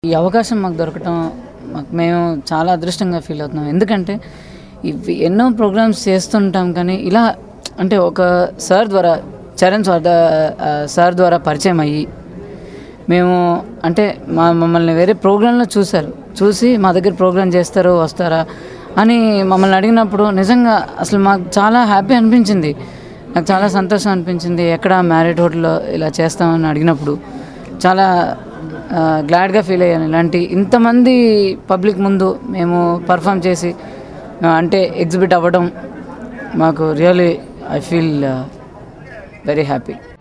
ఈ అవకాశం మాకు దొరకటం మాకు మేము చాలా అదృష్టంగా ఫీల్ అవుతున్నాం ఎందుకంటే ఇవి ఎన్నో ప్రోగ్రామ్స్ చేస్తుంటాం కానీ ఇలా అంటే ఒక సార్ ద్వారా చరణ్ సార్ దా- ఆ, సార్ ద్వారా పరిచయం అయ్యి మేము అంటే మా మమ్మల్ని వేరే ప్రోగ్రాంలో చూశారు చూసి మా దగ్గర ప్రోగ్రామ్ చేస్తారు వస్తారా అని మమ్మల్ని అడిగినప్పుడు నిజంగా అసలు మాకు చాలా హ్యాపీ అనిపించింది నాకు చాలా సంతోషం అనిపించింది ఎక్కడ మ్యారేడ్ హోటల్లో ఇలా చేస్తామని అడిగినప్పుడు చాలా గ్లాడ్గా ఫీల్ అయ్యాను ఇలాంటి ఇంతమంది పబ్లిక్ ముందు మేము పర్ఫామ్ చేసి ఆ, అంటే ఎగ్జిబిట్ అవ్వడం మాకు really I feel very happy